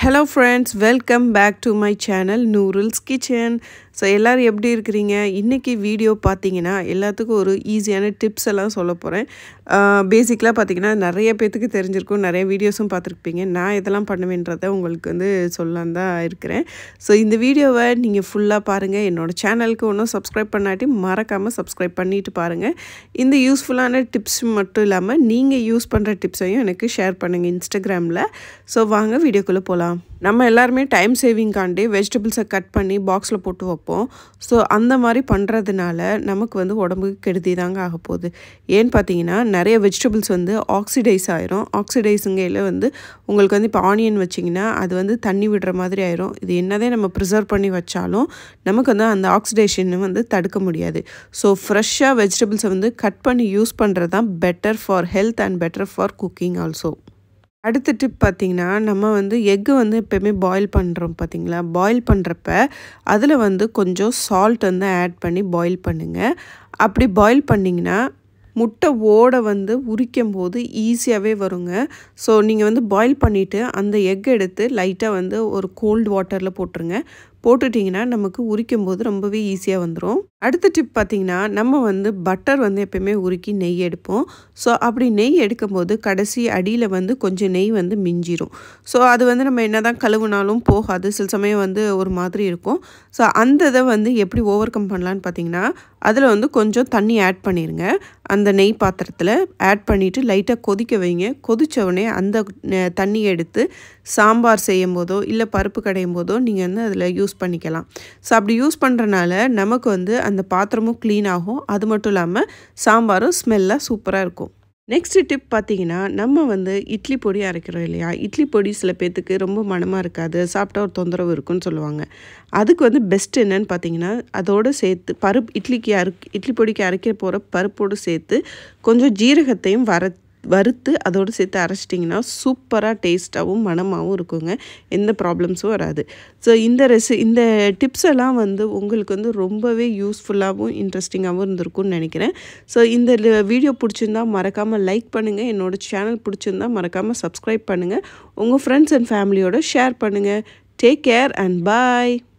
hello friends welcome back to my channel Noorul's kitchen so எல்லோரும் எப்படி இருக்கிறீங்க இன்றைக்கி வீடியோ பார்த்தீங்கன்னா எல்லாத்துக்கும் ஒரு ஈஸியான டிப்ஸ் எல்லாம் சொல்ல போகிறேன் பேசிக்கலாக பார்த்தீங்கன்னா நிறைய பேர்த்துக்கு தெரிஞ்சிருக்கும் நிறைய வீடியோஸும் பார்த்துருப்பீங்க நான் இதெல்லாம் பண்ணுவேன்றதை உங்களுக்கு வந்து சொல்லலாம் தான் இருக்கிறேன் ஸோ இந்த வீடியோவை நீங்கள் ஃபுல்லாக பாருங்கள் என்னோடய சேனலுக்கு ஒன்றும் சப்ஸ்கிரைப் பண்ணாட்டி மறக்காமல் சப்ஸ்கிரைப் பண்ணிவிட்டு பாருங்கள் இந்த யூஸ்ஃபுல்லான டிப்ஸ் மட்டும் இல்லாமல் நீங்கள் யூஸ் பண்ணுற டிப்ஸையும் எனக்கு ஷேர் பண்ணுங்கள் இன்ஸ்டாகிராமில் ஸோ வாங்க வீடியோக்குள்ளே போகலாம் நம்ம எல்லாருமே டைம் சேவிங்காண்டி வெஜிடபிள்ஸை கட் பண்ணி பாக்ஸில் போட்டு வைப்போம் ஸோ அந்த மாதிரி பண்ணுறதுனால நமக்கு வந்து உடம்புக்கு கெடுதி தாங்க ஆக போகுது ஏன்னு பார்த்தீங்கன்னா நிறைய வெஜிடபிள்ஸ் வந்து ஆக்சிடைஸ் ஆயிரும் ஆக்சிடைஸுங்கையில் வந்து உங்களுக்கு வந்து இப்போ ஆனியன் வச்சிங்கன்னா அது வந்து தண்ணி விடுற மாதிரி ஆயிரும் இது என்னதே நம்ம ப்ரிசர்வ் பண்ணி வச்சாலும் நமக்கு வந்து அந்த ஆக்சிடேஷன் வந்து தடுக்க முடியாது ஸோ ஃப்ரெஷ்ஷாக வெஜிடபிள்ஸை வந்து கட் பண்ணி யூஸ் பண்ணுறது தான் better for health and better for cooking also அடுத்த டிப் பார்த்திங்கன்னா நம்ம வந்து எக்கு வந்து எப்போயுமே பாயில் பண்ணுறோம் பார்த்திங்களா பாயில் பண்ணுறப்ப அதில் வந்து கொஞ்சம் சால்ட் வந்து ஆட் பண்ணி பாயில் பண்ணுங்கள் அப்படி பாயில் பண்ணிங்கன்னா முட்டை ஓடை வந்து உரிக்கும் போது ஈஸியாகவே வருங்க ஸோ நீங்கள் வந்து பாயில் பண்ணிவிட்டு அந்த எக் எடுத்து லைட்டாக வந்து ஒரு கோல்டு வாட்டரில் போட்டுருங்க போட்டுட்டிங்கன்னா நமக்கு உரிக்கும் போது ரொம்பவே ஈஸியாக வந்துடும் அடுத்த டிப் பார்த்திங்கன்னா நம்ம வந்து பட்டர் வந்து எப்பயுமே உருக்கி நெய் எடுப்போம் ஸோ அப்படி நெய் எடுக்கும்போது கடைசி அடியில் வந்து கொஞ்சம் நெய் வந்து மிஞ்சிரும் ஸோ அது வந்து நம்ம என்ன தான் கழுவுனாலும் போகாது சில சமயம் வந்து ஒரு மாதிரி இருக்கும் ஸோ அந்த இதை வந்து எப்படி ஓவர் கம் பண்ணலான்னு பார்த்தீங்கன்னா அதில் வந்து கொஞ்சம் தண்ணி ஆட் பண்ணிடுங்க அந்த நெய் பாத்திரத்தில் ஆட் பண்ணிவிட்டு லைட்டாக கொதிக்க வைங்க கொதித்த உடனே அந்த தண்ணி எடுத்து சாம்பார் செய்யும் போதோ இல்லை பருப்பு கடையும் போதோ நீங்கள் வந்து அதில் யூஸ் பண்ணிக்கலாம் ஸோ அப்படி யூஸ் பண்ணுறனால நமக்கு வந்து அந்த பாத்திரமும் க்ளீன் ஆகும் அது மட்டும் இல்லாமல் சாம்பாரும் ஸ்மெல்லாக சூப்பராக இருக்கும் நெக்ஸ்ட் டிப் பார்த்தீங்கன்னா நம்ம வந்து இட்லி பொடி அரைக்கிறோம் இல்லையா இட்லி பொடி சில பேர்த்துக்கு ரொம்ப மனமாக இருக்காது சாப்பிட்டா ஒரு தொந்தரவு இருக்குன்னு சொல்லுவாங்க அதுக்கு வந்து பெஸ்ட் என்னன்னு பார்த்தீங்கன்னா அதோடு சேர்த்து பருப்பு இட்லிக்கு அரை இட்லி பொடிக்கு அரைக்க போகிற பருப்போடு சேர்த்து கொஞ்சம் ஜீரகத்தையும் வர வறுத்து அதோடு சேர்த்து அரைச்சிட்டிங்கன்னா சூப்பராக டேஸ்ட்டாகவும் மனமாகவும் இருக்குங்க எந்த ப்ராப்ளம்ஸும் வராது ஸோ இந்த ரெசி இந்த டிப்ஸ் எல்லாம் வந்து உங்களுக்கு வந்து ரொம்பவே யூஸ்ஃபுல்லாகவும் இன்ட்ரெஸ்டிங்காகவும் இருந்திருக்கும்னு நினைக்கிறேன் ஸோ இந்த வீடியோ பிடிச்சிருந்தா மறக்காமல் லைக் பண்ணுங்கள் என்னோடய சேனல் பிடிச்சிருந்தா மறக்காமல் சப்ஸ்கிரைப் பண்ணுங்கள் உங்கள் ஃப்ரெண்ட்ஸ் அண்ட் ஃபேமிலியோட ஷேர் பண்ணுங்கள் டேக் கேர் அண்ட் பாய்